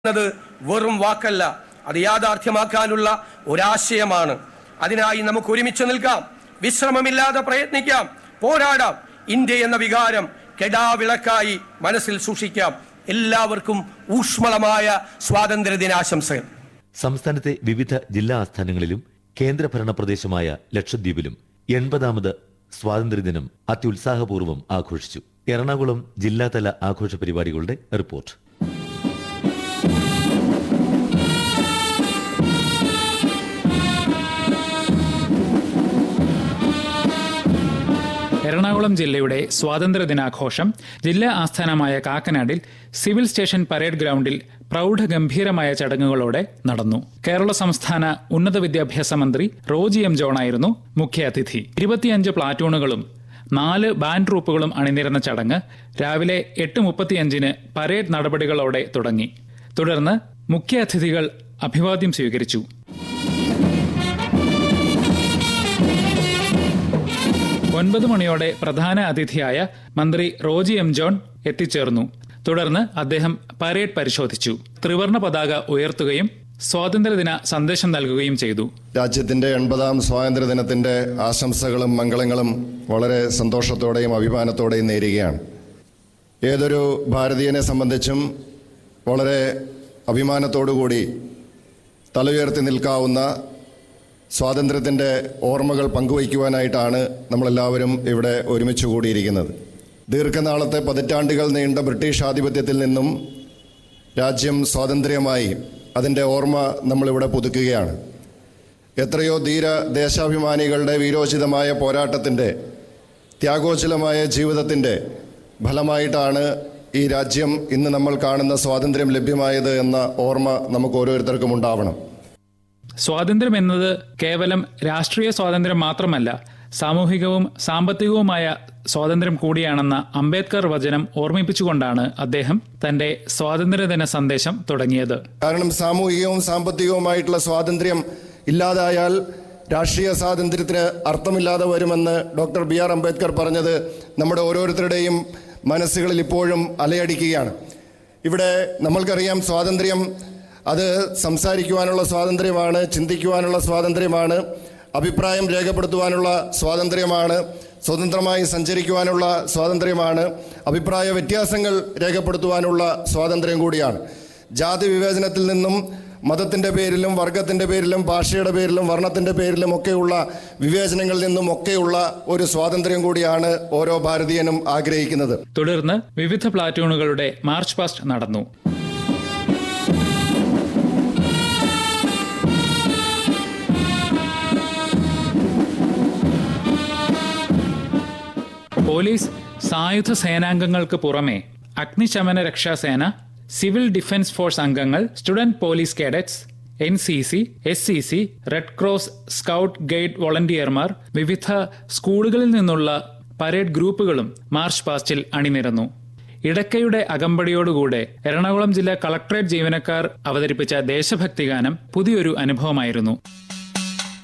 എന്നത് വെറും വാക്കല്ല അത് യാഥാർത്ഥ്യമാക്കാനുള്ള ഒരാശയമാണ് അതിനായി നമുക്ക് ഒരുമിച്ച് നിൽക്കാം വിശ്രമമില്ലാതെ പ്രയത്നിക്കാം പോരാടാം ഇന്ത്യ എന്ന വികാരം കെടാവിളക്കായി മനസ്സിൽ സൂക്ഷിക്കാം എല്ലാവർക്കും ഊഷ്മളമായ സ്വാതന്ത്ര്യ ദിനാശംസകൾ സംസ്ഥാനത്തെ വിവിധ ജില്ലാ ആസ്ഥാനങ്ങളിലും കേന്ദ്രഭരണ പ്രദേശമായ ലക്ഷദ്വീപിലും എൺപതാമത് സ്വാതന്ത്ര്യദിനം അത്യുത്സാഹപൂർവ്വം ആഘോഷിച്ചു എറണാകുളം ജില്ലാതല ആഘോഷ പരിപാടികളുടെ റിപ്പോർട്ട് എറണാകുളം ജില്ലയുടെ സ്വാതന്ത്ര്യ ദിനാഘോഷം ജില്ലാ ആസ്ഥാനമായ കാക്കനാടിൽ സിവിൽ സ്റ്റേഷൻ പരേഡ് ഗ്രൗണ്ടിൽ പ്രൗഢഗംഭീരമായ ചടങ്ങുകളോടെ നടന്നു കേരള സംസ്ഥാന ഉന്നത വിദ്യാഭ്യാസ മന്ത്രി റോജി എം ജോണായിരുന്നു മുഖ്യാതിഥി ഇരുപത്തിയഞ്ച് പ്ലാറ്റൂണുകളും നാല് ബാൻഡ് ട്രൂപ്പുകളും അണിനിരന്ന ചടങ്ങ് രാവിലെ എട്ട് മുപ്പത്തിയഞ്ചിന് പരേഡ് നടപടികളോടെ തുടങ്ങി തുടർന്ന് മുഖ്യാതിഥികൾ അഭിവാദ്യം സ്വീകരിച്ചു ഒൻപത് മണിയോടെ പ്രധാന അതിഥിയായ മന്ത്രി റോജി എം ജോൺ എത്തിച്ചേർന്നു തുടർന്ന് അദ്ദേഹം പരേഡ് പരിശോധിച്ചു ത്രിവർണ പതാക ഉയർത്തുകയും സ്വാതന്ത്ര്യദിന സന്ദേശം നൽകുകയും ചെയ്തു രാജ്യത്തിന്റെ എൺപതാം സ്വാതന്ത്ര്യ ദിനത്തിന്റെ ആശംസകളും മംഗളങ്ങളും വളരെ സന്തോഷത്തോടെയും അഭിമാനത്തോടെയും നേരുകയാണ് ഏതൊരു ഭാരതീയനെ സംബന്ധിച്ചും വളരെ അഭിമാനത്തോടുകൂടി തല ഉയർത്തി നിൽക്കാവുന്ന സ്വാതന്ത്ര്യത്തിൻ്റെ ഓർമ്മകൾ പങ്കുവയ്ക്കുവാനായിട്ടാണ് നമ്മളെല്ലാവരും ഇവിടെ ഒരുമിച്ച് കൂടിയിരിക്കുന്നത് ദീർഘനാളത്തെ പതിറ്റാണ്ടുകൾ നീണ്ട ബ്രിട്ടീഷ് ആധിപത്യത്തിൽ നിന്നും രാജ്യം സ്വാതന്ത്ര്യമായി അതിൻ്റെ ഓർമ്മ നമ്മളിവിടെ പുതുക്കുകയാണ് എത്രയോ ധീര ദേശാഭിമാനികളുടെ വീരോചിതമായ പോരാട്ടത്തിൻ്റെ ത്യാഗോജ്വലമായ ജീവിതത്തിൻ്റെ ഫലമായിട്ടാണ് ഈ രാജ്യം ഇന്ന് നമ്മൾ കാണുന്ന സ്വാതന്ത്ര്യം ലഭ്യമായത് എന്ന ഓർമ്മ നമുക്ക് ഓരോരുത്തർക്കും ഉണ്ടാവണം സ്വാതന്ത്ര്യം എന്നത് കേവലം രാഷ്ട്രീയ സ്വാതന്ത്ര്യം മാത്രമല്ല സാമൂഹികവും സാമ്പത്തികവുമായ സ്വാതന്ത്ര്യം കൂടിയാണെന്ന അംബേദ്കർ വചനം ഓർമ്മിപ്പിച്ചുകൊണ്ടാണ് അദ്ദേഹം തന്റെ സ്വാതന്ത്ര്യദിന സന്ദേശം തുടങ്ങിയത് കാരണം സാമൂഹികവും സാമ്പത്തികവുമായിട്ടുള്ള സ്വാതന്ത്ര്യം ഇല്ലാതായാൽ രാഷ്ട്രീയ സ്വാതന്ത്ര്യത്തിന് അർത്ഥമില്ലാതെ വരുമെന്ന് ഡോക്ടർ ബി ആർ അംബേദ്കർ പറഞ്ഞത് നമ്മുടെ ഓരോരുത്തരുടെയും മനസ്സുകളിൽ ഇപ്പോഴും അലയടിക്കുകയാണ് ഇവിടെ നമ്മൾക്കറിയാം സ്വാതന്ത്ര്യം അത് സംസാരിക്കുവാനുള്ള സ്വാതന്ത്ര്യമാണ് ചിന്തിക്കുവാനുള്ള സ്വാതന്ത്ര്യമാണ് അഭിപ്രായം രേഖപ്പെടുത്തുവാനുള്ള സ്വാതന്ത്ര്യമാണ് സ്വതന്ത്രമായി സഞ്ചരിക്കുവാനുള്ള സ്വാതന്ത്ര്യമാണ് അഭിപ്രായ വ്യത്യാസങ്ങൾ രേഖപ്പെടുത്തുവാനുള്ള സ്വാതന്ത്ര്യം കൂടിയാണ് ജാതി വിവേചനത്തിൽ നിന്നും മതത്തിൻ്റെ പേരിലും വർഗത്തിൻ്റെ പേരിലും ഭാഷയുടെ പേരിലും വർണ്ണത്തിൻ്റെ പേരിലും ഒക്കെയുള്ള വിവേചനങ്ങളിൽ നിന്നും ഒക്കെയുള്ള ഒരു സ്വാതന്ത്ര്യം കൂടിയാണ് ഓരോ ഭാരതീയനും ആഗ്രഹിക്കുന്നത് തുടർന്ന് വിവിധ പ്ലാറ്റൂണുകളുടെ മാർച്ച് പാസ്റ്റ് നടന്നു പോലീസ് സായുധ സേനാംഗങ്ങൾക്ക് പുറമെ അഗ്നിശമന രക്ഷാസേന സിവിൽ ഡിഫൻസ് ഫോഴ്സ് അംഗങ്ങൾ student police cadets N C C S C C red cross scout guide വോളണ്ടിയർമാർ വിവിധ സ്കൂളുകളിൽ നിന്നുള്ള പരേഡ് ഗ്രൂപ്പുകളും മാർച്ച് പാസ്റ്റിൽ അണിനിരന്നു ഇടയ്ക്കയുടെ അകമ്പടിയോടുകൂടെ എറണാകുളം ജില്ലാ കളക്ടറേറ്റ് ജീവനക്കാർ അവതരിപ്പിച്ച ദേശഭക്തി ഗാനം പുതിയൊരു അനുഭവമായിരുന്നു